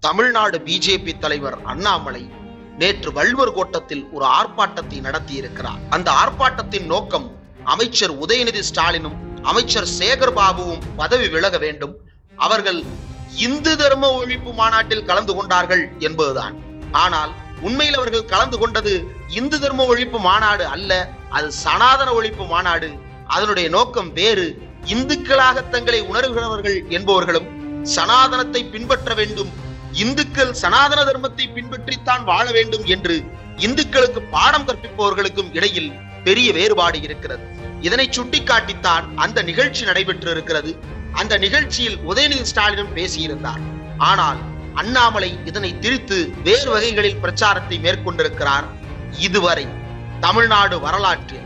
Tamil Nadu BJP தலைவர் அண்ணாமலை நேற்று வள்ளுவர் கோட்டத்தில் ஒரு ஆர்ப்பாட்டத்தை நடத்தி இருக்கிறார் அந்த ஆர்ப்பாட்டத்தின் நோக்கம் அமைச்சர் உதயநிதி ஸ்டாலினும் அமைச்சர் சேகர் பாபுவும் பதவி விலக வேண்டும் அவர்கள் இந்து தர்ம ஒழிப்பு மாநாட்டில் கலந்து கொண்டார்கள் என்பதுதான் ஆனால் உண்மையில் அவர்கள் கலந்து கொண்டது இந்து தர்ம ஒழிப்பு மாநாடு அல்ல அது சனாதன ஒழிப்பு மாநாடு அதனுடைய நோக்கம் வேறு இந்துக்களாக தங்களை உணர்கிறவர்கள் என்பவர்களும் சனாதனத்தை பின்பற்ற வேண்டும் இந்துக்கள் சனாதன தர்மத்தை பின்பற்றித்தான் வாழ வேண்டும் என்று இந்துக்களுக்கு பாடம் கற்பிப்பவர்களுக்கும் இடையில் பெரிய வேறுபாடு இருக்கிறது இதனை சுட்டிக்காட்டித்தான் அந்த நிகழ்ச்சி நடைபெற்று இருக்கிறது அந்த நிகழ்ச்சியில் உதயநிதி ஸ்டாலினும் பேசியிருந்தார் ஆனால் அண்ணாமலை இதனை திரித்து வேறு வகைகளில் பிரச்சாரத்தை மேற்கொண்டிருக்கிறார் இதுவரை தமிழ்நாடு வரலாற்றில்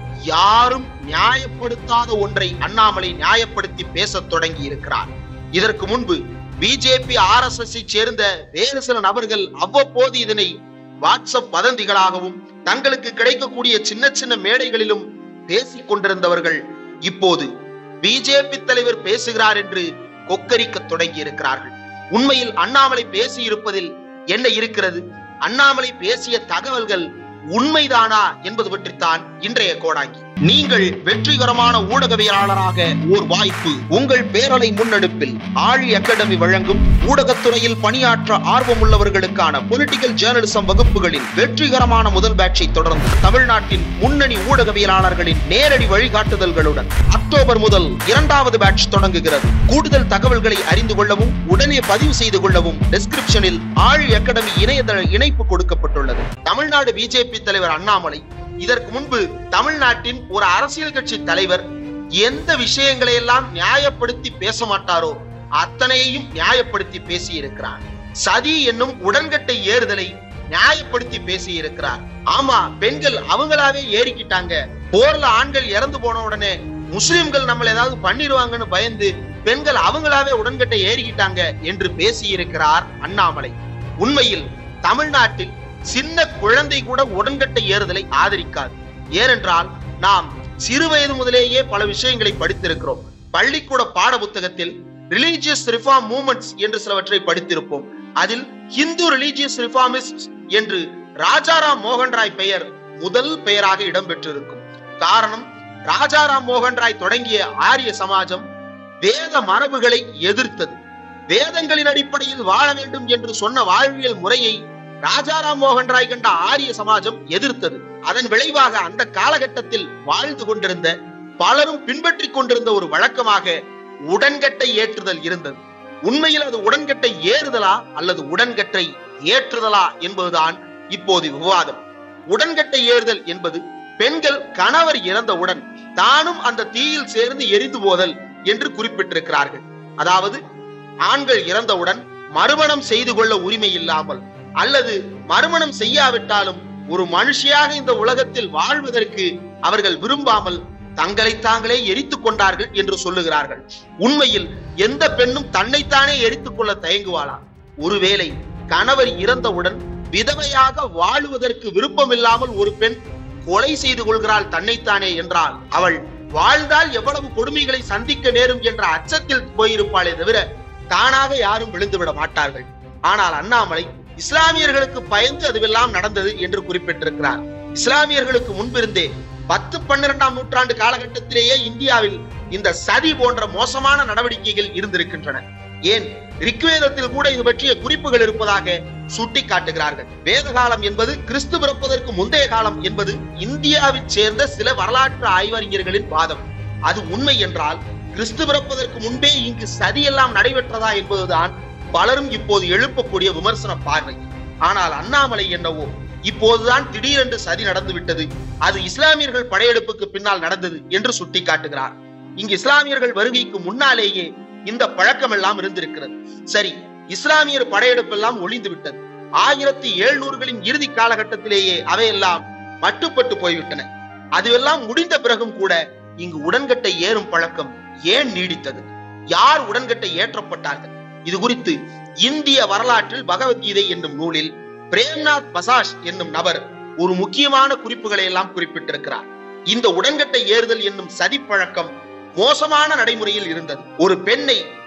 யாரும் நியாயப்படுத்தாத ஒன்றை அண்ணாமலை நியாயப்படுத்தி பேசத் தொடங்கி இருக்கிறார் இதற்கு முன்பு பிஜேபி ஆர் எஸ் எஸ் சேர்ந்த வேறு சில நபர்கள் அவ்வப்போது இதனை வாட்ஸ்அப் வதந்திகளாகவும் தங்களுக்கு கிடைக்கக்கூடிய சின்ன சின்ன மேடைகளிலும் பேசிக் கொண்டிருந்தவர்கள் இப்போது பிஜேபி தலைவர் பேசுகிறார் என்று கொக்கரிக்க தொடங்கி இருக்கிறார்கள் உண்மையில் அண்ணாமலை பேசி இருப்பதில் என்ன இருக்கிறது அண்ணாமலை பேசிய தகவல்கள் உண்மைதானா என்பது பற்றித்தான் இன்றைய கோடாங்கி நீங்கள் வெற்றிகரமான ஊடகவியலாளராக ஓர் வாய்ப்பு உங்கள் பேரலை முன்னெடுப்பில் ஆழி அகாடமி வழங்கும் ஊடகத்துறையில் பணியாற்ற ஆர்வமுள்ளவர்களுக்கான பொலிட்டிக்கல் ஜேர்னலிசம் வகுப்புகளின் வெற்றிகரமான முதல் பேட்சை தொடர்ந்து தமிழ்நாட்டின் முன்னணி ஊடகவியலாளர்களின் நேரடி வழிகாட்டுதல்களுடன் அக்டோபர் முதல் இரண்டாவது பேட்ச் தொடங்குகிறது கூடுதல் தகவல்களை அறிந்து கொள்ளவும் உடனே பதிவு செய்து கொள்ளவும் டிஸ்கிரிப்ஷனில் ஆழி அகாடமி இணையதள இணைப்பு கொடுக்கப்பட்டுள்ளது தமிழ்நாடு பிஜேபி தலைவர் அண்ணாமலை இதற்கு முன்பு தமிழ்நாட்டின் ஒரு அரசியல் கட்சி தலைவர் எந்த விஷயங்களை எல்லாம் நியாயப்படுத்தி பேச மாட்டாரோ அத்தனையையும் நியாயப்படுத்தி பேசியிருக்கிறார் சதி என்னும் உடன்கட்டை ஏறுதலை நியாயப்படுத்தி பேசியிருக்கிறார் ஆமா பெண்கள் அவங்களாவே ஏறிக்கிட்டாங்க போர்ல ஆண்கள் இறந்து போன உடனே முஸ்லிம்கள் நம்மள ஏதாவது பண்ணிடுவாங்கன்னு பயந்து பெண்கள் அவங்களாவே உடன்கட்டை ஏறிக்கிட்டாங்க என்று பேசியிருக்கிறார் அண்ணாமலை உண்மையில் தமிழ்நாட்டில் சின்ன குழந்தை கூட உடன்கட்டை ஏறுதலை ஆதரிக்காது ஏனென்றால் நாம் சிறு வயது முதலேயே பல விஷயங்களை படித்திருக்கிறோம் பள்ளிக்கூட பாட புத்தகத்தில் ரிலீஜியஸ் ரிஃபார்ம் மூமெண்ட்ஸ் என்று சிலவற்றை படித்திருப்போம் அதில் ஹிந்து ரிலீஜியஸ் ரிஃபார்மிஸ்ட் என்று ராஜாராம் மோகன் ராய் பெயர் முதல் பெயராக இடம்பெற்றிருக்கும் காரணம் ராஜாராம் மோகன் ராய் தொடங்கிய ஆரிய சமாஜம் வேத மரபுகளை எதிர்த்தது வேதங்களின் அடிப்படையில் வாழ வேண்டும் என்று சொன்ன வாழ்வியல் முறையை ராஜாராம் மோகன் ராய் கண்ட ஆரிய சமாஜம் எதிர்த்தது அதன் விளைவாக அந்த காலகட்டத்தில் வாழ்ந்து கொண்டிருந்த பலரும் பின்பற்றிக் கொண்டிருந்த ஒரு வழக்கமாக உடன்கட்டை ஏற்றுதல் இருந்தது உண்மையில் அது உடன்கட்டை ஏறுதலா அல்லது உடன்கட்டை ஏற்றுதலா என்பதுதான் இப்போது விவாதம் உடன்கட்டை ஏறுதல் என்பது பெண்கள் கணவர் இறந்தவுடன் தானும் அந்த தீயில் சேர்ந்து எரிந்து போதல் என்று குறிப்பிட்டிருக்கிறார்கள் அதாவது ஆண்கள் இறந்தவுடன் மறுமணம் செய்து கொள்ள உரிமை இல்லாமல் அல்லது மறுமணம் செய்யாவிட்டாலும் ஒரு மனுஷியாக இந்த உலகத்தில் வாழ்வதற்கு அவர்கள் விரும்பாமல் தங்களை தாங்களே எரித்துக் கொண்டார்கள் என்று சொல்லுகிறார்கள் உண்மையில் எந்த பெண்ணும் தன்னைத்தானே எரித்துக் கொள்ள தயங்குவாளா ஒருவேளை கணவர் இறந்தவுடன் விதவையாக வாழுவதற்கு விருப்பமில்லாமல் ஒரு பெண் கொலை செய்து கொள்கிறாள் தன்னைத்தானே என்றால் அவள் வாழ்ந்தால் எவ்வளவு கொடுமைகளை சந்திக்க நேரும் என்ற அச்சத்தில் போயிருப்பாளே தவிர தானாக யாரும் விழுந்து விட மாட்டார்கள் ஆனால் அண்ணாமலை இஸ்லாமியர்களுக்கு பயந்து அதுவெல்லாம் நடந்தது என்று குறிப்பிட்டிருக்கிறார் இஸ்லாமியர்களுக்கு முன்பிருந்தே பத்து பன்னிரெண்டாம் நூற்றாண்டு காலகட்டத்திலேயே இந்தியாவில் இந்த சதி போன்ற மோசமான நடவடிக்கைகள் இருந்திருக்கின்றன ஏன் ரிக்வேதத்தில் கூட இது பற்றிய குறிப்புகள் இருப்பதாக சுட்டி காட்டுகிறார்கள் வேத காலம் என்பது கிறிஸ்து பிறப்பதற்கு முந்தைய காலம் என்பது இந்தியாவைச் சேர்ந்த சில வரலாற்று ஆய்வறிஞர்களின் வாதம் அது உண்மை என்றால் கிறிஸ்து பிறப்பதற்கு முன்பே இங்கு சதியெல்லாம் நடைபெற்றதா என்பதுதான் பலரும் இப்போது எழுப்பக்கூடிய விமர்சன பார்வை ஆனால் அண்ணாமலை என்னவோ இப்போதுதான் திடீரென்று சதி நடந்துவிட்டது அது இஸ்லாமியர்கள் படையெடுப்புக்கு பின்னால் நடந்தது என்று சுட்டிக்காட்டுகிறார் இங்கு இஸ்லாமியர்கள் வருகைக்கு முன்னாலேயே இந்த பழக்கம் எல்லாம் இருந்திருக்கிறது சரி இஸ்லாமியர் படையெடுப்பு எல்லாம் ஒளிந்து விட்டது ஆயிரத்தி எழுநூறுகளின் இறுதி காலகட்டத்திலேயே அவையெல்லாம் மட்டுப்பட்டு போய்விட்டன அதுவெல்லாம் முடிந்த பிறகும் கூட இங்கு உடன்கட்டை ஏறும் பழக்கம் ஏன் நீடித்தது யார் உடன்கட்டை ஏற்றப்பட்டார்கள் இது குறித்து இந்திய வரலாற்றில் பகவத்கீதை என்னும் நூலில் பிரேம்நாத் பசாஷ் என்னும் நபர் ஒரு முக்கியமான குறிப்புகளை எல்லாம் குறிப்பிட்டிருக்கிறார் இந்த உடன்கட்டை ஏறுதல் என்னும் சதி பழக்கம் மோசமான நடைமுறையில் இருந்தது ஒரு பெண்ணை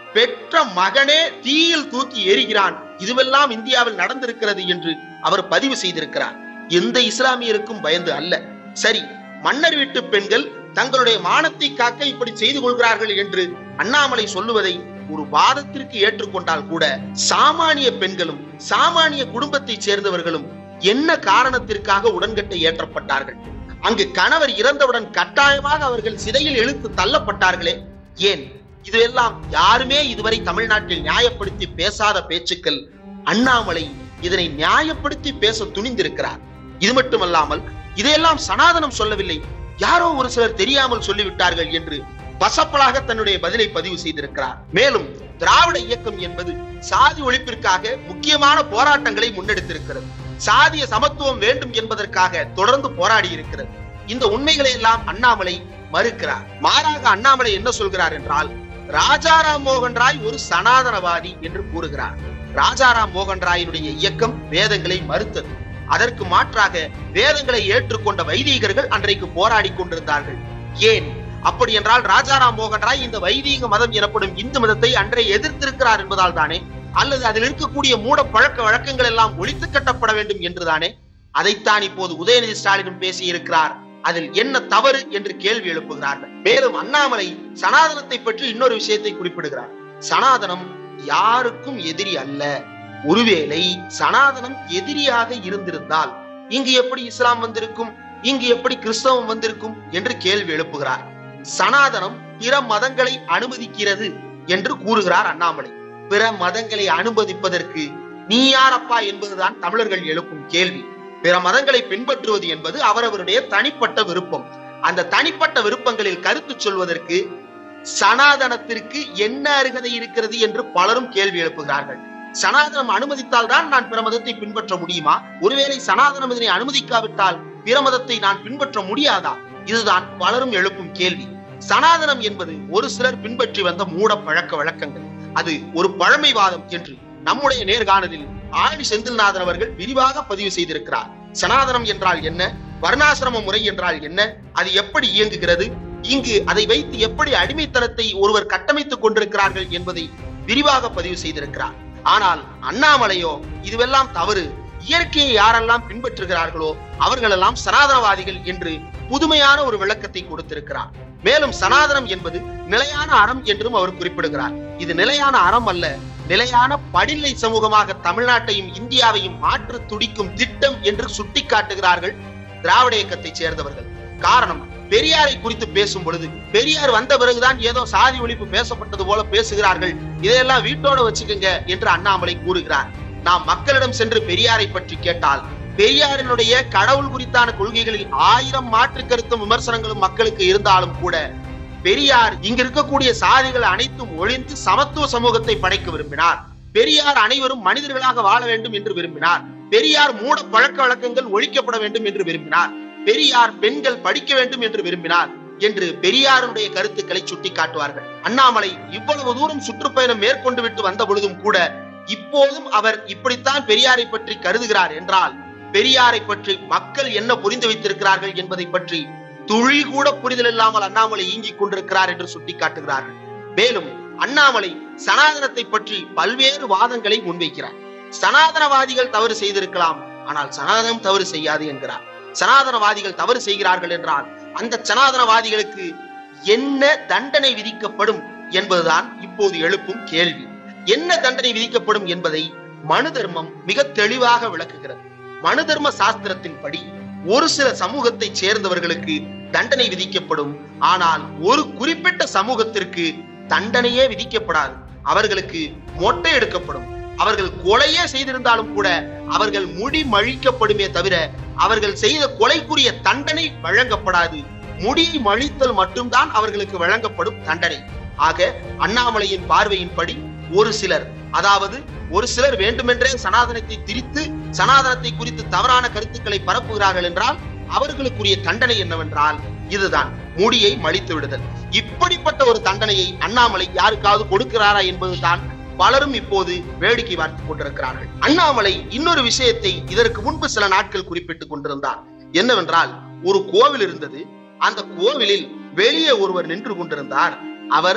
பெற்ற மகனே தீயில் தூக்கி எரிகிறான் இதுவெல்லாம் இந்தியாவில் நடந்திருக்கிறது என்று அவர் பதிவு செய்திருக்கிறார் எந்த இஸ்லாமியருக்கும் பயந்து அல்ல சரி மன்னர் வீட்டு பெண்கள் தங்களுடைய மானத்தை காக்க இப்படி செய்து கொள்கிறார்கள் என்று அண்ணாமலை சொல்லுவதை ஒரு வாதத்திற்கு ஏற்றுக்கொண்டால் கூட சாமானிய பெண்களும் சாமானிய குடும்பத்தைச் சேர்ந்தவர்களும் என்ன காரணத்திற்காக உடன்கட்டை ஏற்றப்பட்டார்கள் அங்கு கணவர் இறந்தவுடன் கட்டாயமாக அவர்கள் சிறையில் இழுத்து தள்ளப்பட்டார்களே ஏன் இதுவெல்லாம் யாருமே இதுவரை தமிழ்நாட்டில் நியாயப்படுத்தி பேசாத பேச்சுக்கள் அண்ணாமலை இதனை நியாயப்படுத்தி பேச துணிந்திருக்கிறார் இது மட்டுமல்லாமல் இதையெல்லாம் சனாதனம் சொல்லவில்லை யாரோ ஒரு சிலர் தெரியாமல் சொல்லிவிட்டார்கள் என்று பசப்பலாக தன்னுடைய பதிலை பதிவு செய்திருக்கிறார் மேலும் திராவிட இயக்கம் என்பது சாதி ஒழிப்பிற்காக முக்கியமான போராட்டங்களை முன்னெடுத்திருக்கிறது சாதிய சமத்துவம் வேண்டும் என்பதற்காக தொடர்ந்து போராடி இருக்கிறது இந்த உண்மைகளை எல்லாம் அண்ணாமலை மறுக்கிறார் மாறாக அண்ணாமலை என்ன சொல்கிறார் என்றால் ராஜாராம் மோகன் ராய் ஒரு சனாதனவாதி என்று கூறுகிறார் ராஜாராம் மோகன் ராயினுடைய இயக்கம் வேதங்களை மறுத்தது அதற்கு மாற்றாக வேதங்களை ஏற்றுக்கொண்ட வைதீகர்கள் அன்றைக்கு போராடி கொண்டிருந்தார்கள் ஏன் அப்படி என்றால் ராஜாராம் மோகன் ராய் இந்த வைதீக மதம் எனப்படும் இந்து மதத்தை அன்றே எதிர்த்திருக்கிறார் என்பதால் தானே அல்லது அதில் இருக்கக்கூடிய மூட பழக்க வழக்கங்கள் எல்லாம் ஒழித்து கட்டப்பட வேண்டும் என்றுதானே அதைத்தான் இப்போது உதயநிதி ஸ்டாலினும் பேசி இருக்கிறார் அதில் என்ன தவறு என்று கேள்வி எழுப்புகிறார்கள் மேலும் அண்ணாமலை சனாதனத்தை பற்றி இன்னொரு விஷயத்தை குறிப்பிடுகிறார் சனாதனம் யாருக்கும் எதிரி அல்ல ஒருவேளை சனாதனம் எதிரியாக இருந்திருந்தால் இங்கு எப்படி இஸ்லாம் வந்திருக்கும் இங்கு எப்படி கிறிஸ்தவம் வந்திருக்கும் என்று கேள்வி எழுப்புகிறார் சனாதனம் பிற மதங்களை அனுமதிக்கிறது என்று கூறுகிறார் அண்ணாமலை பிற மதங்களை அனுமதிப்பதற்கு நீ யாரப்பா என்பதுதான் தமிழர்கள் எழுப்பும் கேள்வி பிற மதங்களை பின்பற்றுவது என்பது அவரவருடைய தனிப்பட்ட விருப்பம் அந்த தனிப்பட்ட விருப்பங்களில் கருத்து சொல்வதற்கு சனாதனத்திற்கு என்ன அருகதை இருக்கிறது என்று பலரும் கேள்வி எழுப்புகிறார்கள் சனாதனம் அனுமதித்தால் தான் நான் பிற மதத்தை பின்பற்ற முடியுமா ஒருவேளை சனாதனம் இதனை அனுமதிக்காவிட்டால் பிற மதத்தை நான் பின்பற்ற முடியாதா இதுதான் பலரும் எழுப்பும் கேள்வி சனாதனம் என்பது ஒரு சிலர் பின்பற்றி வந்த மூட பழக்க வழக்கங்கள் அது ஒரு பழமைவாதம் என்று நம்முடைய நேர்காணலில் ஆழி செந்தில்நாதன் அவர்கள் விரிவாக பதிவு செய்திருக்கிறார் சனாதனம் என்றால் என்ன வர்ணாசிரம முறை என்றால் என்ன அது எப்படி இயங்குகிறது இங்கு அதை வைத்து எப்படி அடிமைத்தனத்தை ஒருவர் கட்டமைத்துக் கொண்டிருக்கிறார்கள் என்பதை விரிவாக பதிவு செய்திருக்கிறார் ஆனால் அண்ணாமலையோ இதுவெல்லாம் தவறு இயற்கையை யாரெல்லாம் பின்பற்றுகிறார்களோ அவர்களெல்லாம் சனாதனவாதிகள் என்று புதுமையான ஒரு விளக்கத்தை கொடுத்திருக்கிறார் மேலும் சனாதனம் என்பது நிலையான அறம் என்றும் அவர் குறிப்பிடுகிறார் இது நிலையான அறம் அல்ல நிலையான படிநிலை சமூகமாக தமிழ்நாட்டையும் இந்தியாவையும் மாற்ற துடிக்கும் திட்டம் என்று சுட்டிக்காட்டுகிறார்கள் திராவிட இயக்கத்தைச் சேர்ந்தவர்கள் காரணம் பெரியாரை குறித்து பேசும் பொழுது பெரியார் வந்த பிறகுதான் ஏதோ சாதி ஒழிப்பு பேசப்பட்டது போல பேசுகிறார்கள் இதையெல்லாம் வீட்டோட வச்சுக்கோங்க என்று அண்ணாமலை கூறுகிறார் நாம் மக்களிடம் சென்று பெரியாரை பற்றி கேட்டால் பெரியாரினுடைய கடவுள் குறித்தான கொள்கைகளில் ஆயிரம் மாற்று கருத்தும் விமர்சனங்களும் மக்களுக்கு இருந்தாலும் கூட பெரியார் இங்க இருக்கக்கூடிய சாதிகள் அனைத்தும் ஒழிந்து சமத்துவ சமூகத்தை படைக்க விரும்பினார் பெரியார் அனைவரும் மனிதர்களாக வாழ வேண்டும் என்று விரும்பினார் பெரியார் மூட பழக்க வழக்கங்கள் ஒழிக்கப்பட வேண்டும் என்று விரும்பினார் பெரியார் பெண்கள் படிக்க வேண்டும் என்று விரும்பினார் என்று பெரியாருடைய கருத்துக்களை சுட்டிக்காட்டுவார்கள் அண்ணாமலை இவ்வளவு தூரம் சுற்றுப்பயணம் மேற்கொண்டு விட்டு வந்த பொழுதும் கூட இப்போதும் அவர் இப்படித்தான் பெரியாரை பற்றி கருதுகிறார் என்றால் பெரியாரை பற்றி மக்கள் என்ன புரிந்து வைத்திருக்கிறார்கள் என்பதை பற்றி துளி கூட புரிதல் இல்லாமல் அண்ணாமலை ஈங்கிக் கொண்டிருக்கிறார் என்று சுட்டிக்காட்டுகிறார்கள் மேலும் அண்ணாமலை சனாதனத்தை பற்றி பல்வேறு வாதங்களை முன்வைக்கிறார் சனாதனவாதிகள் தவறு செய்திருக்கலாம் ஆனால் சனாதனம் தவறு செய்யாது என்கிறார் சனாதனவாதிகள் தவறு செய்கிறார்கள் என்றால் அந்த சனாதனவாதிகளுக்கு என்ன தண்டனை விதிக்கப்படும் என்பதுதான் இப்போது எழுப்பும் கேள்வி என்ன தண்டனை விதிக்கப்படும் என்பதை மனு தர்மம் மிக தெளிவாக விளக்குகிறது மனு தர்ம சாஸ்திரத்தின்படி ஒரு சில சமூகத்தை சேர்ந்தவர்களுக்கு தண்டனை விதிக்கப்படும் ஆனால் ஒரு குறிப்பிட்ட சமூகத்திற்கு தண்டனையே விதிக்கப்படாது அவர்களுக்கு மொட்டை எடுக்கப்படும் அவர்கள் கொலையே செய்திருந்தாலும் கூட அவர்கள் முடி மழிக்கப்படுமே தவிர அவர்கள் செய்த கொலைக்குரிய தண்டனை வழங்கப்படாது முடியை மழித்தல் மட்டும்தான் அவர்களுக்கு வழங்கப்படும் தண்டனை ஆக அண்ணாமலையின் பார்வையின்படி ஒரு சிலர் அதாவது ஒரு சிலர் வேண்டுமென்றே சனாதனத்தை திரித்து சனாதனத்தை குறித்து தவறான கருத்துக்களை பரப்புகிறார்கள் என்றால் அவர்களுக்குரிய தண்டனை என்னவென்றால் இதுதான் முடியை மழித்து விடுதல் இப்படிப்பட்ட ஒரு தண்டனையை அண்ணாமலை யாருக்காவது கொடுக்கிறாரா என்பதுதான் பலரும் இப்போது வேடிக்கை பார்த்துக் கொண்டிருக்கிறார்கள் அண்ணாமலை இன்னொரு விஷயத்தை இதற்கு முன்பு சில நாட்கள் குறிப்பிட்டுக் கொண்டிருந்தார் என்னவென்றால் ஒரு கோவில் இருந்தது அந்த கோவிலில் வெளியே ஒருவர் நின்று கொண்டிருந்தார் அவர்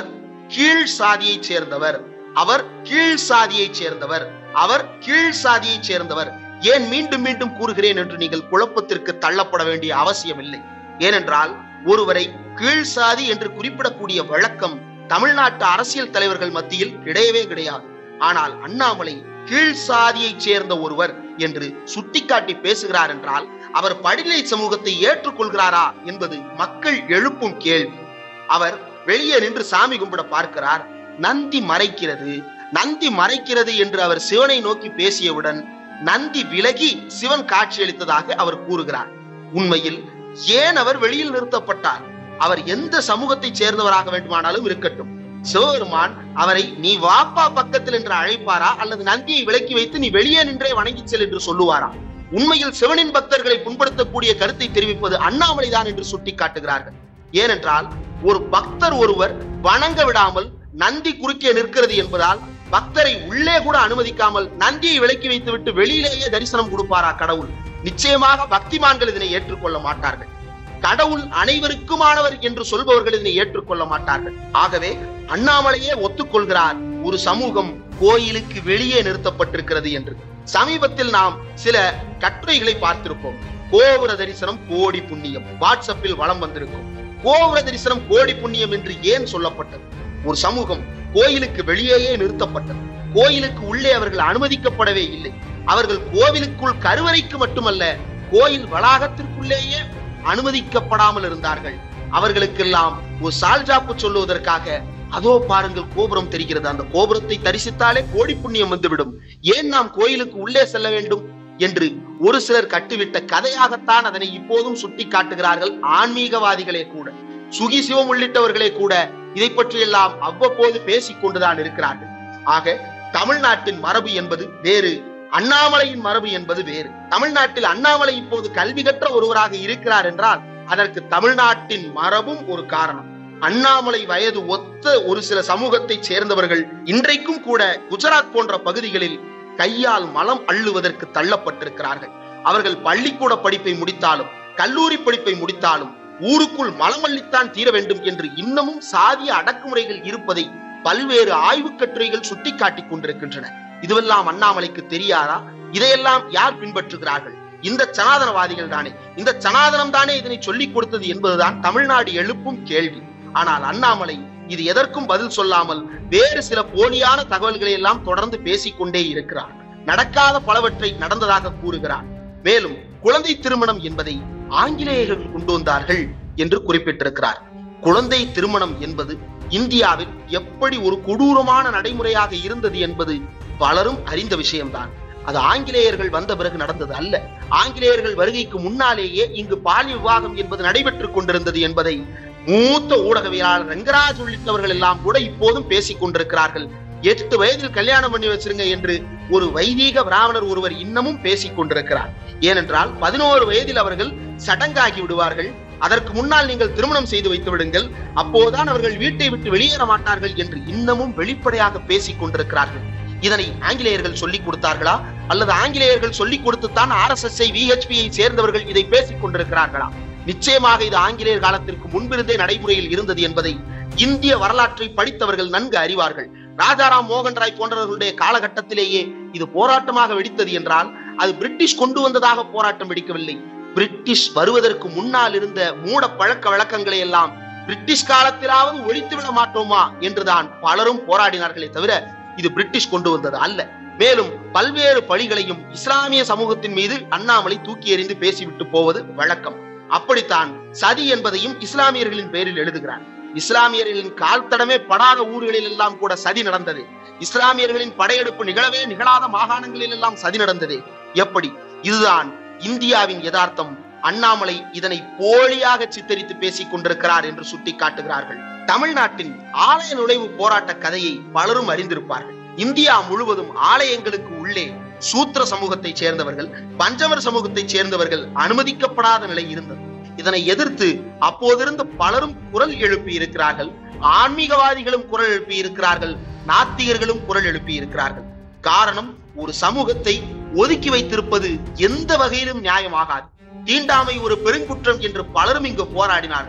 கீழ் சாதியைச் சேர்ந்தவர் அவர் கீழ் சாதியைச் சேர்ந்தவர் அவர் கீழ் சாதியைச் சேர்ந்தவர் ஏன் மீண்டும் மீண்டும் கூறுகிறேன் என்று நீங்கள் குழப்பத்திற்கு தள்ளப்பட வேண்டிய அவசியம் இல்லை ஏனென்றால் ஒருவரை கீழ் சாதி என்று குறிப்பிடக்கூடிய வழக்கம் தமிழ்நாட்டு அரசியல் தலைவர்கள் மத்தியில் கிடையவே கிடையாது ஆனால் அண்ணாமலை கீழ் சாதியைச் சேர்ந்த ஒருவர் என்று சுட்டிக்காட்டி பேசுகிறார் என்றால் அவர் படிநிலை சமூகத்தை ஏற்றுக்கொள்கிறாரா என்பது மக்கள் எழுப்பும் கேள்வி அவர் வெளியே நின்று சாமி கும்பிட பார்க்கிறார் நந்தி மறைக்கிறது நந்தி மறைக்கிறது என்று அவர் சிவனை நோக்கி பேசியவுடன் நந்தி விலகி சிவன் காட்சியளித்ததாக அவர் கூறுகிறார் உண்மையில் ஏன் அவர் வெளியில் நிறுத்தப்பட்டார் அவர் எந்த சமூகத்தைச் சேர்ந்தவராக வேண்டுமானாலும் இருக்கட்டும் சிவபெருமான் அவரை நீ வாப்பா பக்கத்தில் என்று அழைப்பாரா அல்லது நந்தியை விலக்கி வைத்து நீ வெளியே நின்றே வணங்கி செல் என்று சொல்லுவாரா உண்மையில் சிவனின் பக்தர்களை புண்படுத்தக்கூடிய கருத்தை தெரிவிப்பது அண்ணாமலைதான் என்று சுட்டி காட்டுகிறார்கள் ஏனென்றால் ஒரு பக்தர் ஒருவர் வணங்க விடாமல் நந்தி குறுக்கே நிற்கிறது என்பதால் பக்தரை உள்ளே கூட அனுமதிக்காமல் நந்தியை விலக்கி வைத்துவிட்டு வெளியிலேயே தரிசனம் கொடுப்பாரா கடவுள் நிச்சயமாக பக்திமான்கள் இதனை ஏற்றுக்கொள்ள மாட்டார்கள் கடவுள் அனைவருக்குமானவர் என்று சொல்பவர்கள் இதனை ஏற்றுக்கொள்ள மாட்டார்கள் ஆகவே அண்ணாமலையே ஒத்துக்கொள்கிறார் ஒரு சமூகம் கோயிலுக்கு வெளியே நிறுத்தப்பட்டிருக்கிறது என்று சமீபத்தில் நாம் சில கட்டுரைகளை பார்த்திருப்போம் கோபுர தரிசனம் கோடி புண்ணியம் வாட்ஸ்அப்பில் வளம் வந்திருக்கும் கோபுர தரிசனம் கோடி புண்ணியம் என்று ஏன் சொல்லப்பட்டது ஒரு சமூகம் கோயிலுக்கு வெளியேயே நிறுத்தப்பட்டது கோயிலுக்கு உள்ளே அவர்கள் அனுமதிக்கப்படவே இல்லை அவர்கள் கோவிலுக்குள் கருவறைக்கு மட்டுமல்ல கோயில் வளாகத்திற்குள்ளேயே அனுமதிக்கப்படாமல் இருந்தார்கள் அவர்களுக்கெல்லாம் ஒரு சால்ஜாப்பு சொல்லுவதற்காக அதோ பாருங்கள் கோபுரம் தெரிகிறது அந்த கோபுரத்தை தரிசித்தாலே கோடி புண்ணியம் வந்துவிடும் ஏன் நாம் கோயிலுக்கு உள்ளே செல்ல வேண்டும் என்று ஒரு சிலர் கட்டுவிட்ட கதையாகத்தான் அதனை இப்போதும் சுட்டி காட்டுகிறார்கள் ஆன்மீகவாதிகளே கூட சுகி சிவம் உள்ளிட்டவர்களே கூட இதை பற்றியெல்லாம் அவ்வப்போது பேசிக் கொண்டுதான் இருக்கிறார்கள் ஆக தமிழ்நாட்டின் மரபு என்பது வேறு அண்ணாமலையின் மரபு என்பது வேறு தமிழ்நாட்டில் அண்ணாமலை இப்போது கல்வி கற்ற ஒருவராக இருக்கிறார் என்றால் அதற்கு தமிழ்நாட்டின் மரபும் ஒரு காரணம் அண்ணாமலை வயது ஒத்த ஒரு சில சமூகத்தை சேர்ந்தவர்கள் இன்றைக்கும் கூட குஜராத் போன்ற பகுதிகளில் கையால் மலம் அள்ளுவதற்கு தள்ளப்பட்டிருக்கிறார்கள் அவர்கள் பள்ளிக்கூட படிப்பை முடித்தாலும் கல்லூரி படிப்பை முடித்தாலும் ஊருக்குள் மலம் அள்ளித்தான் தீர வேண்டும் என்று இன்னமும் சாதிய அடக்குமுறைகள் இருப்பதை பல்வேறு ஆய்வுக் கட்டுரைகள் சுட்டிக்காட்டிக் கொண்டிருக்கின்றன இதுவெல்லாம் அண்ணாமலைக்கு தெரியாதா இதையெல்லாம் யார் பின்பற்றுகிறார்கள் இந்த சனாதனவாதிகள் தானே இந்த சனாதனம் தானே இதனை சொல்லிக் கொடுத்தது என்பதுதான் தமிழ்நாடு எழுப்பும் கேள்வி ஆனால் அண்ணாமலை இது எதற்கும் பதில் சொல்லாமல் வேறு சில போலியான தகவல்களை எல்லாம் தொடர்ந்து பேசிக்கொண்டே இருக்கிறார் நடக்காத பலவற்றை நடந்ததாக கூறுகிறார் மேலும் குழந்தை திருமணம் என்பதை ஆங்கிலேயர்கள் கொண்டு வந்தார்கள் என்று குறிப்பிட்டிருக்கிறார் குழந்தை திருமணம் என்பது இந்தியாவில் எப்படி ஒரு கொடூரமான நடைமுறையாக இருந்தது என்பது பலரும் அறிந்த விஷயம்தான் அது ஆங்கிலேயர்கள் வந்த பிறகு நடந்தது அல்ல ஆங்கிலேயர்கள் வருகைக்கு முன்னாலேயே இங்கு பாலிய விவாகம் என்பது நடைபெற்றுக் கொண்டிருந்தது என்பதை மூத்த ஊடகவியலாளர் ரங்கராஜ் உள்ளிட்டவர்கள் எல்லாம் கூட இப்போதும் பேசிக் கொண்டிருக்கிறார்கள் எட்டு வயதில் கல்யாணம் பண்ணி வச்சிருங்க என்று ஒரு வைதீக பிராமணர் ஒருவர் இன்னமும் பேசிக் கொண்டிருக்கிறார் ஏனென்றால் பதினோரு வயதில் அவர்கள் சடங்காகி விடுவார்கள் அதற்கு முன்னால் நீங்கள் திருமணம் செய்து வைத்து விடுங்கள் அப்போதுதான் அவர்கள் வீட்டை விட்டு வெளியேற மாட்டார்கள் என்று இன்னமும் வெளிப்படையாக பேசிக் கொண்டிருக்கிறார்கள் இதனை ஆங்கிலேயர்கள் சொல்லிக் கொடுத்தார்களா அல்லது ஆங்கிலேயர்கள் சொல்லிக் கொடுத்துத்தான் ஆர் எஸ் எஸ் விஹெச்பியை சேர்ந்தவர்கள் இதை பேசிக் கொண்டிருக்கிறார்களா நிச்சயமாக இது ஆங்கிலேயர் காலத்திற்கு முன்பிருந்தே நடைமுறையில் இருந்தது என்பதை இந்திய வரலாற்றை படித்தவர்கள் நன்கு அறிவார்கள் ராஜாராம் மோகன் ராய் போன்றவர்களுடைய காலகட்டத்திலேயே இது போராட்டமாக வெடித்தது என்றால் அது பிரிட்டிஷ் கொண்டு வந்ததாக போராட்டம் வெடிக்கவில்லை பிரிட்டிஷ் வருவதற்கு முன்னால் இருந்த மூட பழக்க வழக்கங்களை எல்லாம் பிரிட்டிஷ் காலத்திலாவது ஒழித்து விட மாட்டோமா என்றுதான் பலரும் போராடினார்களே தவிர இது பிரிட்டிஷ் கொண்டு வந்தது அல்ல மேலும் பல்வேறு பழிகளையும் இஸ்லாமிய சமூகத்தின் மீது அண்ணாமலை தூக்கி எறிந்து பேசிவிட்டு போவது வழக்கம் அப்படித்தான் சதி என்பதையும் இஸ்லாமியர்களின் பெயரில் எழுதுகிறார் இஸ்லாமியர்களின் கால் தடமே படாத ஊர்களில் எல்லாம் கூட சதி நடந்தது இஸ்லாமியர்களின் படையெடுப்பு நிகழவே நிகழாத மாகாணங்களில் எல்லாம் சதி நடந்தது எப்படி இதுதான் இந்தியாவின் யதார்த்தம் அண்ணாமலை இதனை போலியாக சித்தரித்து பேசிக் கொண்டிருக்கிறார் என்று சுட்டி காட்டுகிறார்கள் தமிழ்நாட்டின் ஆலய நுழைவு போராட்ட கதையை பலரும் அறிந்திருப்பார்கள் இந்தியா முழுவதும் ஆலயங்களுக்கு உள்ளே சூத்திர சமூகத்தை சேர்ந்தவர்கள் பஞ்சமர் சமூகத்தை சேர்ந்தவர்கள் அனுமதிக்கப்படாத நிலை இருந்தது இதனை எதிர்த்து அப்போதிருந்து பலரும் குரல் எழுப்பி இருக்கிறார்கள் ஆன்மீகவாதிகளும் குரல் எழுப்பி இருக்கிறார்கள் நாத்திகர்களும் குரல் எழுப்பி இருக்கிறார்கள் காரணம் ஒரு சமூகத்தை ஒதுக்கி வைத்திருப்பது எந்த வகையிலும் நியாயமாகாது தீண்டாமை ஒரு பெருங்குற்றம் என்று பலரும் இங்கு போராடினார்கள்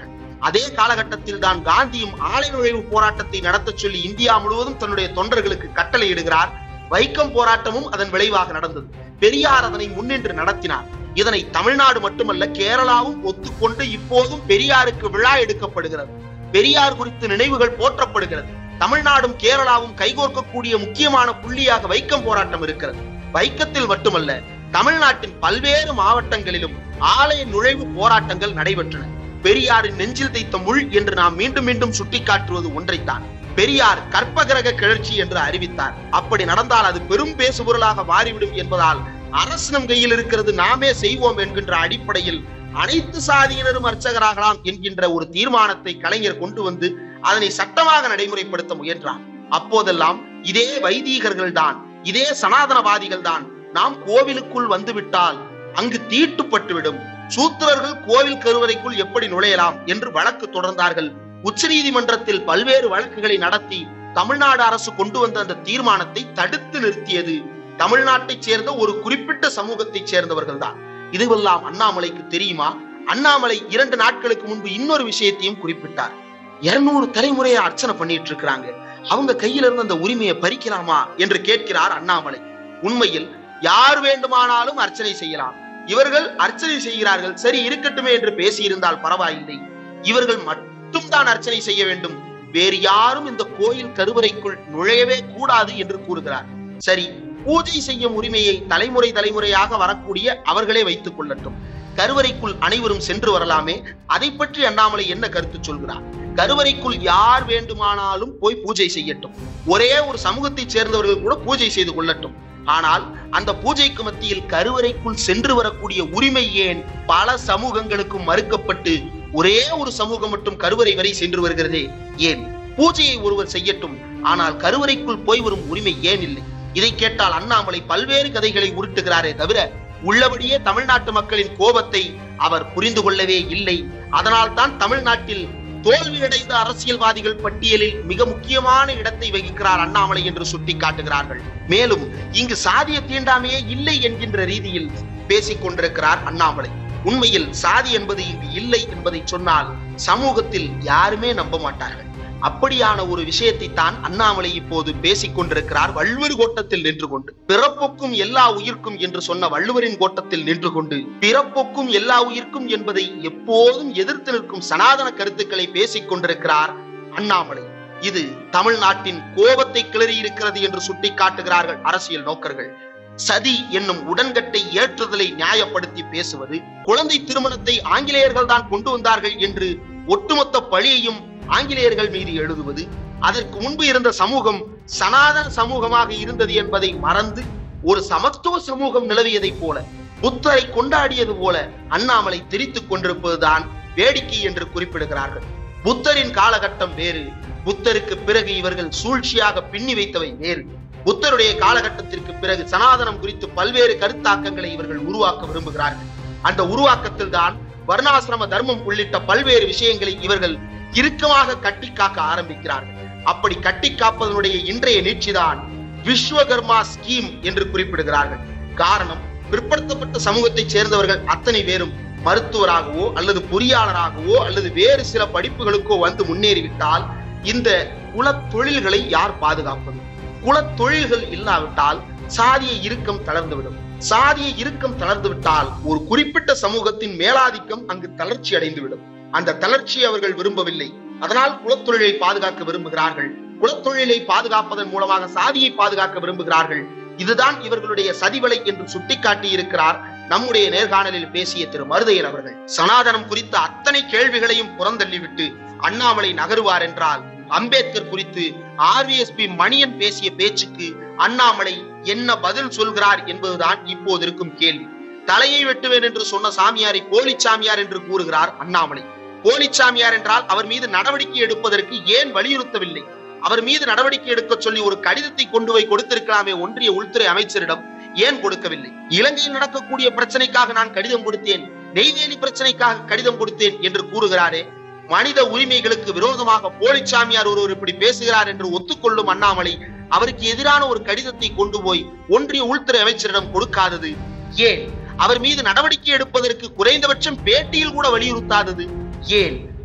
அதே காலகட்டத்தில் தான் காந்தியும் ஆலை நுழைவு போராட்டத்தை நடத்த சொல்லி இந்தியா முழுவதும் தன்னுடைய தொண்டர்களுக்கு கட்டளையிடுகிறார் வைக்கம் போராட்டமும் அதன் விளைவாக நடந்தது பெரியார் அதனை முன்னின்று நடத்தினார் இதனை தமிழ்நாடு மட்டுமல்ல கேரளாவும் ஒத்துக்கொண்டு இப்போதும் பெரியாருக்கு விழா எடுக்கப்படுகிறது பெரியார் குறித்து நினைவுகள் போற்றப்படுகிறது தமிழ்நாடும் கேரளாவும் கைகோர்க்கக்கூடிய முக்கியமான புள்ளியாக வைக்கம் போராட்டம் இருக்கிறது வைக்கத்தில் மட்டுமல்ல தமிழ்நாட்டின் பல்வேறு மாவட்டங்களிலும் ஆலய நுழைவு போராட்டங்கள் நடைபெற்றன பெரியாரின் நெஞ்சில் தைத்த முள் என்று நாம் மீண்டும் மீண்டும் சுட்டிக்காட்டுவது ஒன்றைத்தான் பெரியார் கற்பகிரக கிளர்ச்சி என்று அறிவித்தார் அப்படி நடந்தால் அது பெரும் பேசுபொருளாக மாறிவிடும் என்பதால் அரசு நம் கையில் இருக்கிறது நாமே செய்வோம் என்கின்ற அடிப்படையில் அனைத்து சாதியினரும் அர்ச்சகராகலாம் என்கின்ற ஒரு தீர்மானத்தை கலைஞர் கொண்டு வந்து அதனை சட்டமாக நடைமுறைப்படுத்த முயன்றார் அப்போதெல்லாம் இதே வைதீகர்கள் தான் இதே சனாதனவாதிகள் தான் நாம் கோவிலுக்குள் வந்துவிட்டால் அங்கு தீட்டுப்பட்டுவிடும் சூத்திரர்கள் கோவில் கருவறைக்குள் எப்படி நுழையலாம் என்று வழக்கு தொடர்ந்தார்கள் உச்சநீதிமன்றத்தில் பல்வேறு வழக்குகளை நடத்தி தமிழ்நாடு அரசு கொண்டு வந்த அந்த தீர்மானத்தை தடுத்து நிறுத்தியது தமிழ்நாட்டைச் சேர்ந்த ஒரு குறிப்பிட்ட சமூகத்தைச் சேர்ந்தவர்கள் தான் இதுவெல்லாம் அண்ணாமலைக்கு தெரியுமா அண்ணாமலை இரண்டு நாட்களுக்கு முன்பு இன்னொரு விஷயத்தையும் குறிப்பிட்டார் இருநூறு தலைமுறையை அர்ச்சனை பண்ணிட்டு இருக்கிறாங்க அவங்க கையில இருந்து அந்த உரிமையை பறிக்கலாமா என்று கேட்கிறார் அண்ணாமலை உண்மையில் யார் வேண்டுமானாலும் அர்ச்சனை செய்யலாம் இவர்கள் அர்ச்சனை செய்கிறார்கள் சரி இருக்கட்டுமே என்று பேசியிருந்தால் பரவாயில்லை இவர்கள் மட்டும் தான் அர்ச்சனை செய்ய வேண்டும் வேறு யாரும் இந்த கோயில் கருவறைக்குள் நுழையவே கூடாது என்று கூறுகிறார் சரி பூஜை செய்யும் உரிமையை தலைமுறை தலைமுறையாக வரக்கூடிய அவர்களே வைத்துக் கொள்ளட்டும் கருவறைக்குள் அனைவரும் சென்று வரலாமே அதை பற்றி அண்ணாமலை என்ன கருத்து சொல்கிறார் கருவறைக்குள் யார் வேண்டுமானாலும் போய் பூஜை செய்யட்டும் ஒரே ஒரு சமூகத்தைச் சேர்ந்தவர்கள் கூட பூஜை செய்து கொள்ளட்டும் ஆனால் அந்த பூஜைக்கு மத்தியில் கருவறைக்குள் சென்று வரக்கூடிய உரிமை ஏன் பல சமூகங்களுக்கும் மறுக்கப்பட்டு ஒரே ஒரு சமூகம் மட்டும் கருவறை வரை சென்று வருகிறதே ஏன் பூஜையை ஒருவர் செய்யட்டும் ஆனால் கருவறைக்குள் போய் வரும் உரிமை ஏன் இல்லை இதை கேட்டால் அண்ணாமலை பல்வேறு கதைகளை உருட்டுகிறாரே தவிர உள்ளபடியே தமிழ்நாட்டு மக்களின் கோபத்தை அவர் புரிந்து கொள்ளவே இல்லை அதனால் தான் தமிழ்நாட்டில் தோல்வியடைந்த அரசியல்வாதிகள் பட்டியலில் மிக முக்கியமான இடத்தை வகிக்கிறார் அண்ணாமலை என்று சுட்டிக்காட்டுகிறார்கள் மேலும் இங்கு சாதிய தீண்டாமையே இல்லை என்கின்ற ரீதியில் பேசிக் கொண்டிருக்கிறார் அண்ணாமலை உண்மையில் சாதி என்பது இங்கு இல்லை என்பதை சொன்னால் சமூகத்தில் யாருமே நம்ப மாட்டார்கள் அப்படியான ஒரு விஷயத்தை தான் அண்ணாமலை இப்போது பேசிக் கொண்டிருக்கிறார் வள்ளுவர் கோட்டத்தில் நின்று கொண்டு பிறப்புக்கும் எல்லா உயிர்க்கும் என்று சொன்ன வள்ளுவரின் கோட்டத்தில் நின்று கொண்டு பிறப்புக்கும் எல்லா உயிர்க்கும் என்பதை எப்போதும் எதிர்த்து நிற்கும் சனாதன கருத்துக்களை பேசிக் கொண்டிருக்கிறார் அண்ணாமலை இது தமிழ்நாட்டின் கோபத்தை கிளறி இருக்கிறது என்று சுட்டிக்காட்டுகிறார்கள் அரசியல் நோக்கர்கள் சதி என்னும் உடன்கட்டை ஏற்றுதலை நியாயப்படுத்தி பேசுவது குழந்தை திருமணத்தை ஆங்கிலேயர்கள் தான் கொண்டு வந்தார்கள் என்று ஒட்டுமொத்த பழியையும் ஆங்கிலேயர்கள் மீது எழுதுவது அதற்கு முன்பு இருந்த சமூகம் சனாதன சமூகமாக இருந்தது என்பதை மறந்து ஒரு சமத்துவ சமூகம் நிலவியதைப் போல புத்தரை கொண்டாடியது போல அண்ணாமலை திரித்துக் கொண்டிருப்பதுதான் வேடிக்கை என்று குறிப்பிடுகிறார்கள் புத்தரின் காலகட்டம் வேறு புத்தருக்கு பிறகு இவர்கள் சூழ்ச்சியாக பின்னி வைத்தவை வேறு புத்தருடைய காலகட்டத்திற்கு பிறகு சனாதனம் குறித்து பல்வேறு கருத்தாக்கங்களை இவர்கள் உருவாக்க விரும்புகிறார்கள் அந்த உருவாக்கத்தில் தான் வர்ணாசிரம தர்மம் உள்ளிட்ட பல்வேறு விஷயங்களை இவர்கள் இறுக்கமாக கட்டி காக்க ஆரம்பிக்கிறார்கள் அப்படி கட்டி காப்பதனுடைய இன்றைய நீட்சிதான் விஸ்வகர்மா ஸ்கீம் என்று குறிப்பிடுகிறார்கள் காரணம் பிற்படுத்தப்பட்ட சமூகத்தைச் சேர்ந்தவர்கள் அத்தனை பேரும் மருத்துவராகவோ அல்லது பொறியாளராகவோ அல்லது வேறு சில படிப்புகளுக்கோ வந்து முன்னேறிவிட்டால் இந்த குலத் தொழில்களை யார் பாதுகாப்பது குலத் தொழில்கள் இல்லாவிட்டால் சாதிய இறுக்கம் தளர்ந்துவிடும் சாதிய இறுக்கம் தளர்ந்துவிட்டால் ஒரு குறிப்பிட்ட சமூகத்தின் மேலாதிக்கம் அங்கு தளர்ச்சி அடைந்துவிடும் அந்த தளர்ச்சியை அவர்கள் விரும்பவில்லை அதனால் குலத்தொழிலை பாதுகாக்க விரும்புகிறார்கள் குலத்தொழிலை பாதுகாப்பதன் மூலமாக சாதியை பாதுகாக்க விரும்புகிறார்கள் இதுதான் இவர்களுடைய சதிவலை என்று சுட்டிக்காட்டி இருக்கிறார் நம்முடைய நேர்காணலில் பேசிய திரு மருதையன் அவர்கள் சனாதனம் குறித்த அத்தனை கேள்விகளையும் புறந்தள்ளிவிட்டு அண்ணாமலை நகருவார் என்றால் அம்பேத்கர் குறித்து ஆர்விஎஸ்பி மணியன் பேசிய பேச்சுக்கு அண்ணாமலை என்ன பதில் சொல்கிறார் என்பதுதான் இப்போது இருக்கும் கேள்வி தலையை வெட்டுவேன் என்று சொன்ன சாமியாரை போலி சாமியார் என்று கூறுகிறார் அண்ணாமலை போலி சாமியார் என்றால் அவர் மீது நடவடிக்கை எடுப்பதற்கு ஏன் வலியுறுத்தவில்லை அவர் மீது நடவடிக்கை எடுக்க சொல்லி ஒரு கடிதத்தை கொண்டு போய் கொடுத்திருக்கலாமே ஒன்றிய உள்துறை அமைச்சரிடம் ஏன் கொடுக்கவில்லை இலங்கையில் நடக்கக்கூடிய பிரச்சனைக்காக நான் கடிதம் கொடுத்தேன் நெய்வேலி பிரச்சனைக்காக கடிதம் கொடுத்தேன் என்று கூறுகிறாரே மனித உரிமைகளுக்கு விரோதமாக போலிச்சாமியார் ஒருவர் இப்படி பேசுகிறார் என்று ஒத்துக்கொள்ளும் அண்ணாமலை அவருக்கு எதிரான ஒரு கடிதத்தை கொண்டு போய் ஒன்றிய உள்துறை அமைச்சரிடம் கொடுக்காதது ஏன் அவர் மீது நடவடிக்கை எடுப்பதற்கு குறைந்தபட்சம் பேட்டியில் கூட வலியுறுத்தாதது ஏன்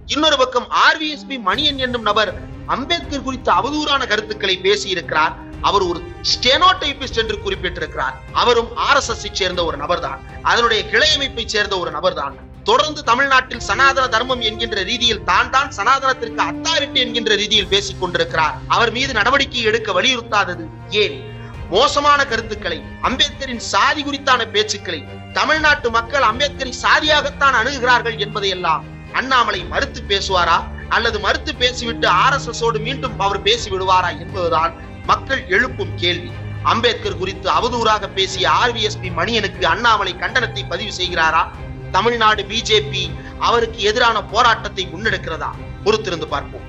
இன்னொரு பக்கம் ஆர்விஎஸ்பி மணியன் என்னும் நபர் அம்பேத்கர் குறித்த அவதூறான கருத்துக்களை பேசியிருக்கிறார் அவர் ஒரு ஸ்டெனோடைபிஸ்ட் என்று குறிப்பிட்டிருக்கிறார் அவரும் ஆர் எஸ் எஸ் சேர்ந்த ஒரு நபர்தான் அதனுடைய கிளை அமைப்பை சேர்ந்த ஒரு நபர்தான் தொடர்ந்து தமிழ்நாட்டில் சனாதன தர்மம் என்கின்ற ரீதியில் தான் தான் சனாதனத்திற்கு அத்தாரிட்டி என்கின்ற ரீதியில் பேசிக் கொண்டிருக்கிறார் அவர் மீது நடவடிக்கை எடுக்க வலியுறுத்தாதது ஏன் மோசமான கருத்துக்களை அம்பேத்கரின் சாதி குறித்தான பேச்சுக்களை தமிழ்நாட்டு மக்கள் அம்பேத்கரை சாதியாகத்தான் அணுகுகிறார்கள் என்பதையெல்லாம் அண்ணாமலை மறுத்து பேசுவாரா அல்லது மறுத்து பேசிவிட்டு ஆர் எஸ் எஸ் ஓடு மீண்டும் அவர் பேசி விடுவாரா என்பதுதான் மக்கள் எழுப்பும் கேள்வி அம்பேத்கர் குறித்து அவதூறாக பேசிய ஆர்விஎஸ்பி மணியனுக்கு அண்ணாமலை கண்டனத்தை பதிவு செய்கிறாரா தமிழ்நாடு பிஜேபி அவருக்கு எதிரான போராட்டத்தை முன்னெடுக்கிறதா பொறுத்திருந்து பார்ப்போம்